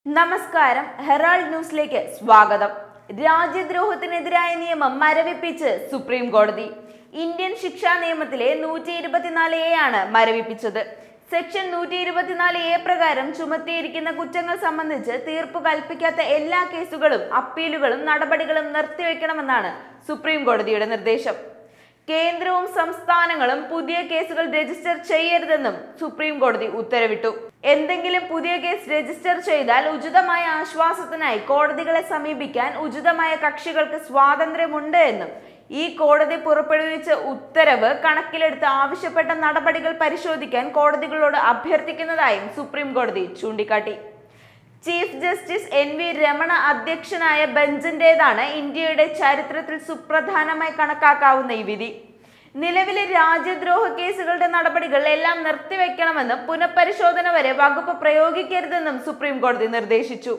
നമസ്കാരം ഹെറാൾഡ് ന്യൂസിലേക്ക് സ്വാഗതം രാജ്യദ്രോഹത്തിനെതിരായ നിയമം മരവിപ്പിച്ച് സുപ്രീം കോടതി ഇന്ത്യൻ ശിക്ഷാ നിയമത്തിലെ നൂറ്റി ഇരുപത്തിനാല് എ ആണ് മരവിപ്പിച്ചത് സെക്ഷൻ നൂറ്റി ഇരുപത്തിനാല് എ പ്രകാരം ചുമത്തിയിരിക്കുന്ന കുറ്റങ്ങൾ സംബന്ധിച്ച് തീർപ്പ് കൽപ്പിക്കാത്ത എല്ലാ കേസുകളും അപ്പീലുകളും നടപടികളും നിർത്തിവെക്കണമെന്നാണ് സുപ്രീം കോടതിയുടെ നിർദ്ദേശം കേന്ദ്രവും സംസ്ഥാനങ്ങളും പുതിയ കേസുകൾ രജിസ്റ്റർ ചെയ്യരുതെന്നും സുപ്രീം കോടതി ഉത്തരവിട്ടു എന്തെങ്കിലും പുതിയ കേസ് രജിസ്റ്റർ ചെയ്താൽ ഉചിതമായ ആശ്വാസത്തിനായി കോടതികളെ സമീപിക്കാൻ ഉചിതമായ കക്ഷികൾക്ക് സ്വാതന്ത്ര്യമുണ്ട് എന്നും ഈ കോടതി പുറപ്പെടുവിച്ച ഉത്തരവ് കണക്കിലെടുത്ത് ആവശ്യപ്പെട്ട നടപടികൾ പരിശോധിക്കാൻ കോടതികളോട് അഭ്യർത്ഥിക്കുന്നതായും സുപ്രീം കോടതി ചൂണ്ടിക്കാട്ടി chief justice N V Ramana അധ്യക്ഷനായ ബെഞ്ചിന്റേതാണ് ഇന്ത്യയുടെ ചരിത്രത്തിൽ സുപ്രധാനമായി കണക്കാക്കാവുന്ന ഈ വിധി നിലവിലെ രാജ്യദ്രോഹ കേസുകളുടെ നടപടികൾ എല്ലാം നിർത്തിവെക്കണമെന്നും പുനഃപരിശോധന വരെ വകുപ്പ് പ്രയോഗിക്കരുതെന്നും സുപ്രീം കോടതി നിർദ്ദേശിച്ചു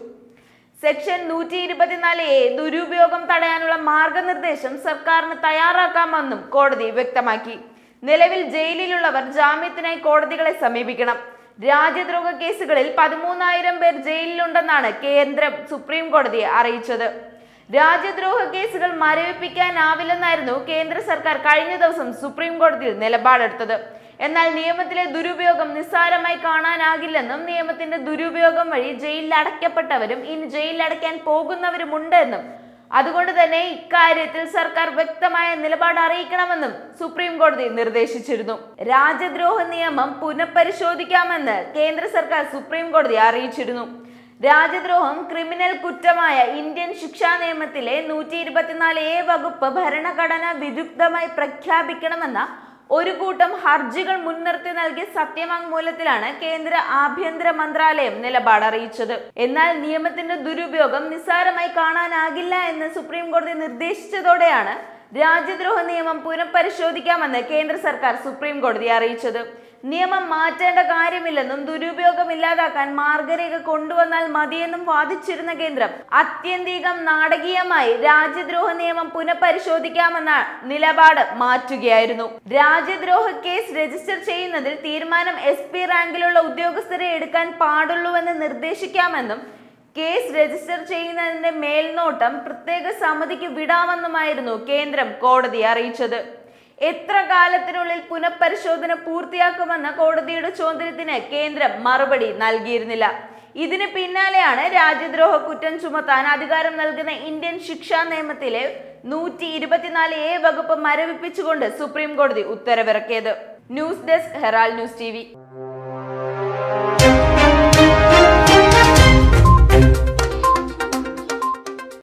സെക്ഷൻ നൂറ്റി ഇരുപത്തിനാല് എ ദുരുപയോഗം തടയാനുള്ള മാർഗനിർദ്ദേശം സർക്കാരിന് തയ്യാറാക്കാമെന്നും കോടതി വ്യക്തമാക്കി നിലവിൽ ജയിലിലുള്ളവർ ജാമ്യത്തിനായി കോടതികളെ സമീപിക്കണം രാജ്യദ്രോഹ കേസുകളിൽ പതിമൂന്നായിരം പേർ ജയിലിലുണ്ടെന്നാണ് കേന്ദ്രം സുപ്രീം കോടതിയെ അറിയിച്ചത് രാജ്യദ്രോഹ കേസുകൾ മരവിപ്പിക്കാനാവില്ലെന്നായിരുന്നു കേന്ദ്ര സർക്കാർ കഴിഞ്ഞ ദിവസം സുപ്രീം കോടതിയിൽ നിലപാടെടുത്തത് എന്നാൽ നിയമത്തിലെ ദുരുപയോഗം നിസ്സാരമായി കാണാനാകില്ലെന്നും നിയമത്തിന്റെ ദുരുപയോഗം വഴി ജയിലിൽ അടയ്ക്കപ്പെട്ടവരും ഇനി ജയിലിൽ അടയ്ക്കാൻ പോകുന്നവരുമുണ്ട് എന്നും അതുകൊണ്ട് തന്നെ ഇക്കാര്യത്തിൽ സർക്കാർ വ്യക്തമായ നിലപാട് അറിയിക്കണമെന്നും സുപ്രീം കോടതി നിർദ്ദേശിച്ചിരുന്നു രാജ്യദ്രോഹ നിയമം പുനഃപരിശോധിക്കാമെന്ന് കേന്ദ്ര സർക്കാർ സുപ്രീം കോടതി അറിയിച്ചിരുന്നു രാജ്യദ്രോഹം ക്രിമിനൽ കുറ്റമായ ഇന്ത്യൻ ശിക്ഷാ നിയമത്തിലെ നൂറ്റി ഇരുപത്തിനാല് എ വകുപ്പ് ഭരണഘടന വിരുദ്ധമായി പ്രഖ്യാപിക്കണമെന്ന ഒരു കൂട്ടം ഹർജികൾ മുൻനിർത്തി നൽകിയ സത്യവാങ്മൂലത്തിലാണ് കേന്ദ്ര ആഭ്യന്തര മന്ത്രാലയം നിലപാട് അറിയിച്ചത് എന്നാൽ നിയമത്തിന്റെ ദുരുപയോഗം നിസ്സാരമായി കാണാനാകില്ല എന്ന് സുപ്രീം കോടതി നിർദ്ദേശിച്ചതോടെയാണ് രാജ്യദ്രോഹ നിയമം പുനഃപരിശോധിക്കാമെന്ന് കേന്ദ്ര സർക്കാർ സുപ്രീം കോടതിയെ അറിയിച്ചത് നിയമം മാറ്റേണ്ട കാര്യമില്ലെന്നും ദുരുപയോഗം ഇല്ലാതാക്കാൻ മാർഗരേഖ കൊണ്ടുവന്നാൽ മതിയെന്നും വാദിച്ചിരുന്ന കേന്ദ്രം അത്യന്തികം നാടകീയമായി രാജ്യദ്രോഹ നിയമം പുനഃപരിശോധിക്കാമെന്ന നിലപാട് മാറ്റുകയായിരുന്നു രാജ്യദ്രോഹ കേസ് രജിസ്റ്റർ ചെയ്യുന്നതിൽ തീരുമാനം എസ് പി റാങ്കിലുള്ള ഉദ്യോഗസ്ഥരെ എടുക്കാൻ പാടുള്ളൂവെന്ന് നിർദ്ദേശിക്കാമെന്നും കേസ് രജിസ്റ്റർ ചെയ്യുന്നതിന്റെ മേൽനോട്ടം പ്രത്യേക സമിതിക്ക് വിടാമെന്നുമായിരുന്നു കേന്ദ്രം കോടതിയെ അറിയിച്ചത് എത്ര കാലത്തിനുള്ളിൽ പുനഃപരിശോധന പൂർത്തിയാക്കുമെന്ന കോടതിയുടെ ചോദ്യത്തിന് കേന്ദ്രം മറുപടി നൽകിയിരുന്നില്ല ഇതിന് പിന്നാലെയാണ് രാജ്യദ്രോഹ കുറ്റം ചുമത്താൻ അധികാരം നൽകുന്ന ഇന്ത്യൻ ശിക്ഷാ നിയമത്തിലെ നൂറ്റി ഇരുപത്തിനാല് എ വകുപ്പ് മരവിപ്പിച്ചുകൊണ്ട് സുപ്രീം കോടതി ഉത്തരവിറക്കിയത് news desk Herald news T